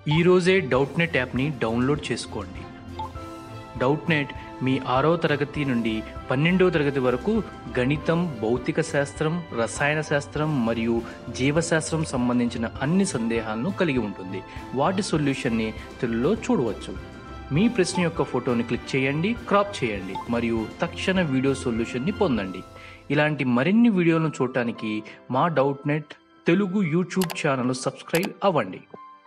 ఈరోజే Doubtnut యాప్ని download చేసుకోండి డౌట్ నెట్ మీ ఆరో తరగతి నుండి పన్నెండో తరగతి వరకు గణితం భౌతిక శాస్త్రం రసాయన శాస్త్రం మరియు జీవశాస్త్రం సంబంధించిన అన్ని సందేహాలను కలిగి ఉంటుంది వాటి సొల్యూషన్ని తెలుగులో చూడవచ్చు మీ ప్రశ్న యొక్క ఫోటోని క్లిక్ చేయండి క్రాప్ చేయండి మరియు తక్షణ వీడియో సొల్యూషన్ని పొందండి ఇలాంటి మరిన్ని వీడియోలను చూడటానికి మా Doubtnut Telugu YouTube channel subscribe అవ్వండి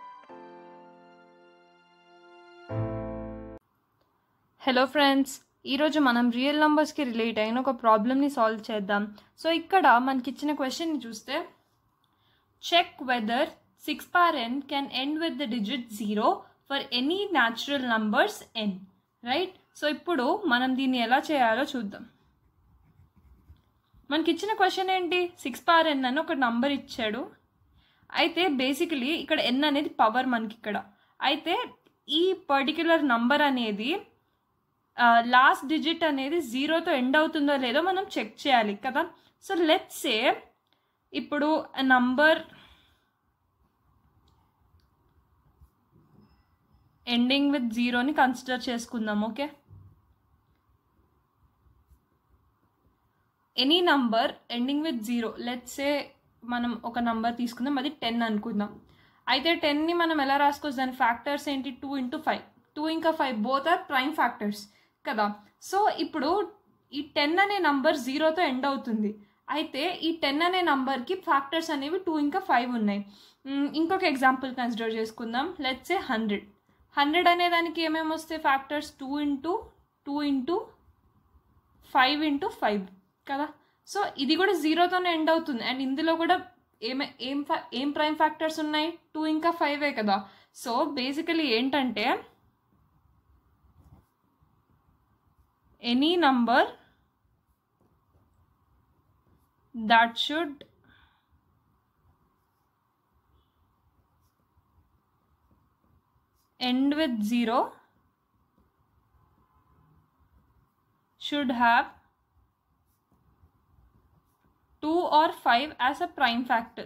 హలో ఫ్రెండ్స్ ఈరోజు మనం రియల్ నంబర్స్కి రిలేట్ అయిన ఒక ప్రాబ్లమ్ని సాల్వ్ చేద్దాం సో ఇక్కడ మనకి ఇచ్చిన క్వశ్చన్ని చూస్తే check whether six power n can end with the digit zero for any natural numbers n right so ఇప్పుడు మనం దీన్ని ఎలా చేయాలో చూద్దాం మనకి ఇచ్చిన క్వశ్చన్ ఏంటి సిక్స్ పార్ ఎన్ అని ఒక నంబర్ ఇచ్చాడు అయితే బేసికలీ ఇక్కడ ఎన్ అనేది పవర్ మనకి ఇక్కడ అయితే ఈ పర్టిక్యులర్ నంబర్ అనేది లాస్ట్ డిజిట్ అనేది జీరోతో ఎండ్ అవుతుందో లేదో మనం చెక్ చేయాలి కదా సో లెట్స్ సే ఇప్పుడు నంబర్ ఎండింగ్ విత్ జీరోని కన్సిడర్ చేసుకుందాం okay any number ending with zero let's say మనం ఒక నంబర్ తీసుకుందాం అది టెన్ అనుకుందాం అయితే టెన్ని మనం ఎలా రాసుకోవచ్చు దాని ఫ్యాక్టర్స్ ఏంటి టూ ఇంటూ ఫైవ్ టూ ఇంకా five both are prime factors కదా సో ఇప్పుడు ఈ టెన్ అనే నంబర్ జీరోతో ఎండ్ అవుతుంది అయితే ఈ టెన్ అనే నంబర్కి ఫ్యాక్టర్స్ అనేవి టూ ఇంకా ఫైవ్ ఉన్నాయి మ్, ఇంకొక ఎగ్జాంపుల్ కన్సిడర్ చేసుకుందాం లెట్స్ ఏ హండ్రెడ్ హండ్రెడ్ అనే దానికి ఏమేమి వస్తాయి factors two into two into five into five కదా సో ఇది కూడా జీరోతోనే ఎండ్ అవుతుంది అండ్ ఇందులో కూడా ఏమే ఏం fa- ఏం ప్రైమ్ ఫ్యాక్టర్స్ ఉన్నాయి టూ ఇంకా ఫైవే కదా సో బేసికలీ ఏంటంటే any number that should end with 0 should have 2 or 5 as a prime factor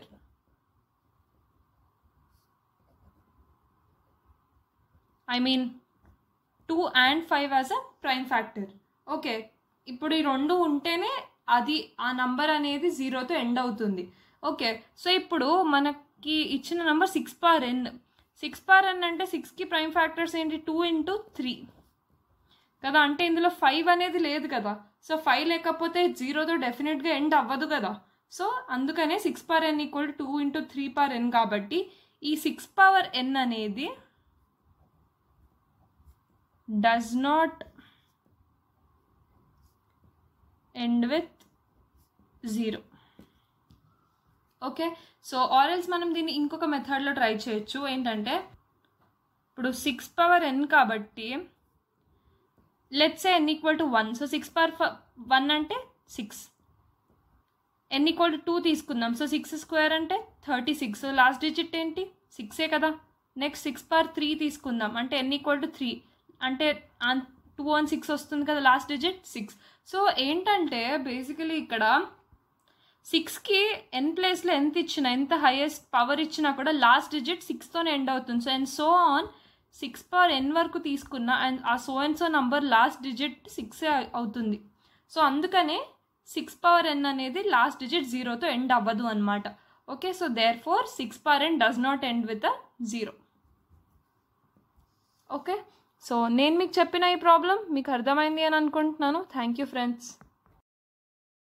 I mean two and five as a prime factor okay ఇప్పుడు ఈ రెండు ఉంటేనే అది ఆ నంబర్ అనేది జీరోతో ఎండ్ అవుతుంది ఓకే సో ఇప్పుడు మనకి ఇచ్చిన నంబర్ సిక్స్ పార్ ఎన్ సిక్స్ పార్ ఎన్ అంటే సిక్స్కి ప్రైమ్ ఫ్యాక్టర్స్ ఏంటి టూ ఇంటూ త్రీ కదా అంటే ఇందులో ఫైవ్ అనేది లేదు కదా సో ఫైవ్ లేకపోతే జీరోతో డెఫినెట్గా ఎండ్ అవ్వదు కదా సో అందుకనే six power n equal two into three power n కాబట్టి ఈ సిక్స్ పవర్ ఎన్ అనేది does not end with zero okay so ఆరల్స్ మనం దీన్ని ఇంకొక మెథడ్లో ట్రై చేయొచ్చు ఏంటంటే ఇప్పుడు సిక్స్ పవర్ ఎన్ కాబట్టి let's n equal to one so six power one అంటే six n equal to two తీసుకుందాం సో సిక్స్ స్క్వేర్ అంటే thirty six so last digit ఏంటి సిక్సే కదా నెక్స్ట్ సిక్స్ పవర్ త్రీ తీసుకుందాం అంటే ఎన్ ఈక్వల్ టు త్రీ అంటే టూ వన్ సిక్స్ వస్తుంది కదా లాస్ట్ డిజిట్ సిక్స్ సో ఏంటంటే బేసికలీ ఇక్కడ సిక్స్కి ఎన్ ప్లేస్లో ఎంత ఇచ్చినా ఎంత హైయెస్ట్ పవర్ ఇచ్చినా కూడా లాస్ట్ డిజిట్ సిక్స్తోనే ఎండ్ అవుతుంది so and so on six power n వరకు తీసుకున్నా అండ్ ఆ so and so number last digit సిక్సే అవుతుంది సో అందుకనే సిక్స్ పవర్ ఎన్ అనేది లాస్ట్ డిజిట్ జీరోతో ఎండ్ అవ్వదు అనమాట okay so therefore six power n does not end with a zero okay so నేను మీకు చెప్పిన ఈ ప్రాబ్లం మీకు అర్థమైంది అని అనుకుంటున్నాను థ్యాంక్ యూ ఫ్రెండ్స్